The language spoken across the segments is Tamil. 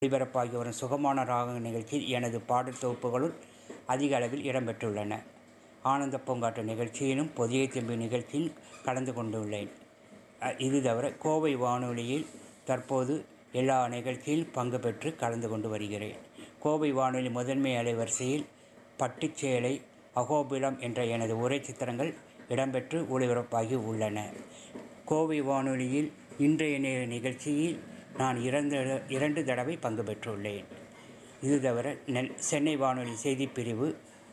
ஒளிபரப்பாகி வரும் சுகமான ராகங்கள் நிகழ்ச்சியில் எனது பாடல் தொகுப்புகளுள் அதிக அளவில் இடம்பெற்றுள்ளன ஆனந்த பூங்காற்று நிகழ்ச்சியிலும் பொதிகை திரும்பி நிகழ்ச்சியில் கலந்து கொண்டுள்ளேன் அ- இது தவிர கோவை வானொலியில் தற்போது எல்லா நிகழ்ச்சியில் பங்கு பெற்று கலந்து கொண்டு வருகிறேன் கோவை வானொலி முதன்மை அலைவரிசையில் பட்டுச்சேலை அகோபிலம் என்ற எனது உரை சித்திரங்கள் இடம்பெற்று ஒளிபரப்பாகி உள்ளன கோவை வானொலியில் இன்றைய நேர நிகழ்ச்சியில் நான் இரண்டு இரண்டு தடவை பங்கு பெற்றுள்ளேன் இது தவிர நெல் சென்னை வானொலி செய்திப் பிரிவு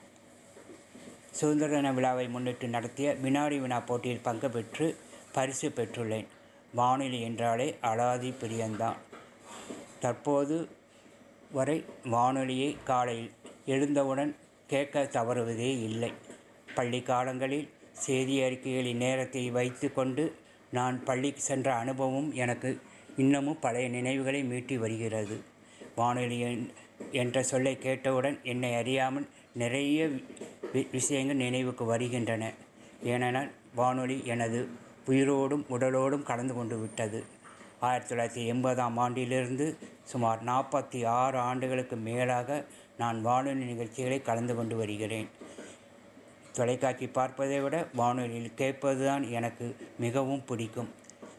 சுதந்திர தின விழாவை முன்னிட்டு நடத்திய வினாடி வினா போட்டியில் பங்கு பெற்று பரிசு பெற்றுள்ளேன் வானொலி என்றாலே அலாதி பிரியந்தான் தற்போது வரை வானொலியை காலையில் எழுந்தவுடன் கேட்க தவறுவதே இல்லை பள்ளி காலங்களில் செய்தி அறிக்கைகளின் நேரத்தை வைத்து கொண்டு நான் பள்ளிக்கு சென்ற அனுபவம் எனக்கு இன்னமும் பழைய நினைவுகளை மீட்டி வருகிறது வானொலி என்- என்ற சொல்லை கேட்டவுடன் என்னை அறியாமல் நிறைய வி- விஷயங்கள் நினைவுக்கு வருகின்றன ஏனென்றால் வானொலி எனது உயிரோடும் உடலோடும் கலந்து கொண்டு விட்டது ஆயிரத்தி தொள்ளாயிரத்தி எண்பதாம் ஆண்டிலிருந்து சுமார் நாற்பத்தி ஆறு ஆண்டுகளுக்கு மேலாக நான் வானொலி நிகழ்ச்சிகளை கலந்து கொண்டு வருகிறேன் தொலைக்காட்சி பார்ப்பதை விட வானொலியில் கேட்பதுதான் எனக்கு மிகவும் பிடிக்கும்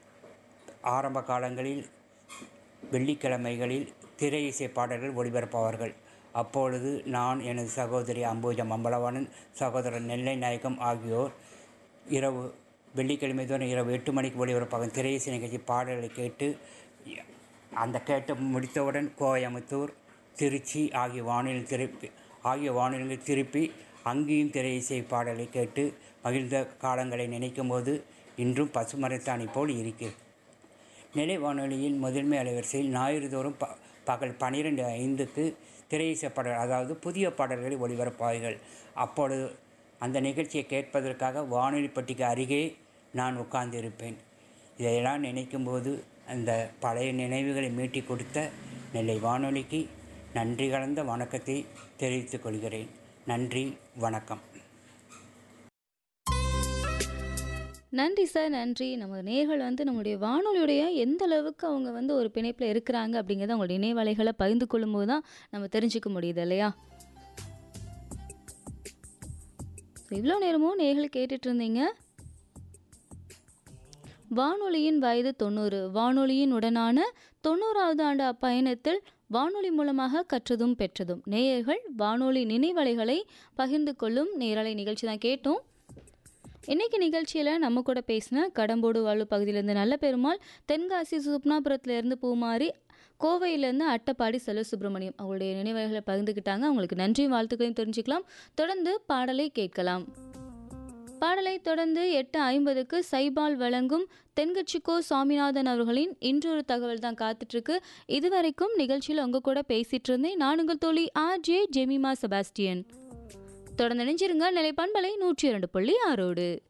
ஆரம்ப காலங்களில் வெள்ளிக்கிழமைகளில் திரை இசை பாடல்கள் ஒளிபரப்பாவார்கள் அப்பொழுது நான் எனது சகோதரி அம்பூஜம் அம்பலவாணன் சகோதரர் நெல்லை நாயகம் ஆகியோர் இரவு வெள்ளிக்கிழமை தோறும் இரவு எட்டு மணிக்கு ஒளிபரப்பாகும் திரை இசை நிகழ்ச்சி பாடல்களை கேட்டு அந்த கேட்டு முடித்தவுடன் கோயம்புத்தூர் திருச்சி ஆகிய வானொலி திருப்பி ஆகிய வானொலிகள் திருப்பி அங்கேயும் திரை இசை பாடலை கேட்டு மகிழ்ந்த காலங்களை நினைக்கும்போது இன்றும் பசுமரத்தாணி போல் இருக்கிறது நிலை வானொலியின் முதன்மை அலைவரிசையில் ஞாயிறு தோறும் ப பகல் பன்னிரெண்டு ஐந்துக்கு திரையிசை பாடல் அதாவது புதிய பாடல்களை ஒளிபரப்பார்கள் அப்பொழுது அந்த நிகழ்ச்சியை கேட்பதற்காக வானொலி பெட்டிக்கு அருகே நான் உட்கார்ந்திருப்பேன் இதையெல்லாம் நினைக்கும்போது அந்த பழைய நினைவுகளை மீட்டி கொடுத்த நெல்லை வானொலிக்கு நன்றி கலந்த வணக்கத்தை தெரிவித்துக் கொள்கிறேன் நன்றி வணக்கம் நன்றி சார் நன்றி நம்ம நேர்கள் வந்து நம்மளுடைய வானொலியுடைய எந்த அளவுக்கு அவங்க வந்து ஒரு பிணைப்பில் இருக்கிறாங்க அப்படிங்கிறத அவங்களுடைய நினைவலைகளை பகிர்ந்து கொள்ளும்போது தான் நம்ம தெரிஞ்சுக்க முடியுது இல்லையா இவ்வளோ நேரமும் நேர்கள் கேட்டுட்டு இருந்தீங்க வானொலியின் வயது தொண்ணூறு வானொலியின் உடனான தொண்ணூறாவது ஆண்டு அப்பயணத்தில் வானொலி மூலமாக கற்றதும் பெற்றதும் நேயர்கள் வானொலி நினைவலைகளை பகிர்ந்து கொள்ளும் நேரலை நிகழ்ச்சி தான் கேட்டோம் இன்னைக்கு நிகழ்ச்சியில் நம்ம கூட பேசின கடம்போடு வாழ்வு பகுதியிலேருந்து நல்ல பெருமாள் தென்காசி சுப்னாபுரத்துலேருந்து பூமாரி கோவையிலேருந்து அட்டப்பாடி செல்வ சுப்பிரமணியம் அவங்களுடைய நினைவுகளை பகிர்ந்துக்கிட்டாங்க அவங்களுக்கு நன்றி வாழ்த்துக்களையும் தெரிஞ்சுக்கலாம் தொடர்ந்து பாடலை கேட்கலாம் பாடலை தொடர்ந்து எட்டு ஐம்பதுக்கு சைபால் வழங்கும் தென்கட்சிக்கோ சுவாமிநாதன் அவர்களின் இன்றொரு தகவல் தான் காத்துட்ருக்கு இதுவரைக்கும் நிகழ்ச்சியில் உங்க கூட பேசிட்டு இருந்தேன் நான் உங்கள் தோழி ஆர் ஜே ஜெமிமா செபாஸ்டியன் தொடர்ந்து நினைஞ்சிருங்க நிலைப்பண்பலை நூற்றி இரண்டு புள்ளி ஆறோடு